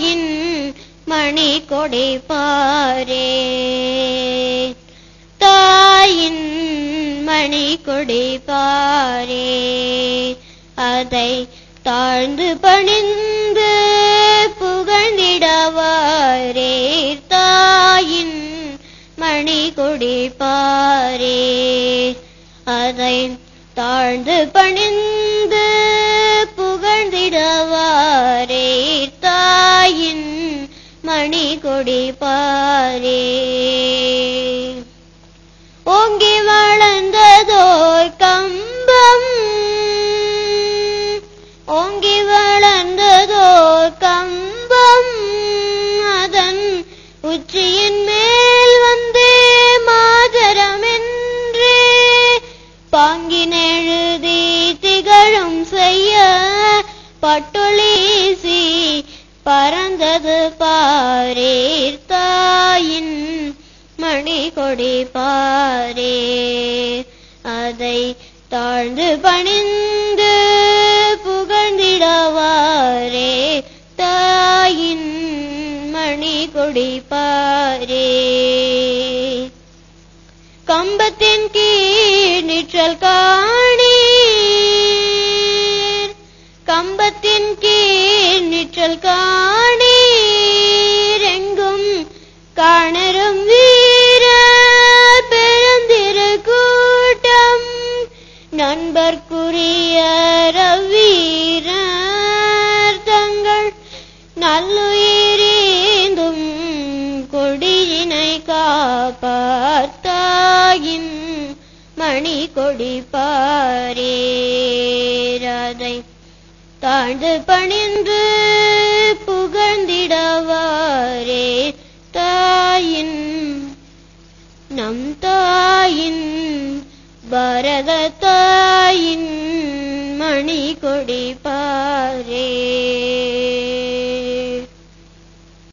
தாயின் மணி கொடி பாரே தாயின் மணி கொடி பாரே அதை தாழ்ந்து பணிந்து புகழ்ந்திடவாரே தாயின் மணி கொடி பாரே அதை தாழ்ந்து பணிந்து புகழ்ந்திடவாரே தாயின் மணி கொடி பாரே ஓங்கி வளர்ந்ததோர் கம்பம் ஓங்கி வளர்ந்ததோர் கம்பம் அதன் உச்சியின் மேல் வந்தே மாதரமென்றே பாங்கினெழுதி திகழும் செய்ய பட்டொளீசி பறந்தது பாரீர் தாயின் மணி கொடி பாரே அதை தாழ்ந்து பணிந்து புகழ்ந்திடவாரே தாயின் மணி கொடி பாரே கம்பத்தின் கீழ் நிற்றல் காணீர் கம்பத்தின் கீழ் நிற்றல் காணீர் எங்கும் காணரும் வீர பெருந்திரு கூட்டம் நண்பர்க்குரிய வீரர் தங்கள் நல்லுயிரீந்தும் கொடியினை காப்பாத்தாயின் மணி கொடி பாரேராதை தாழ்ந்து பணிந்து புகழ்ந்திடவாரே தாயின் நம் தாயின் பரத தாயின் மணி கொடி பாரே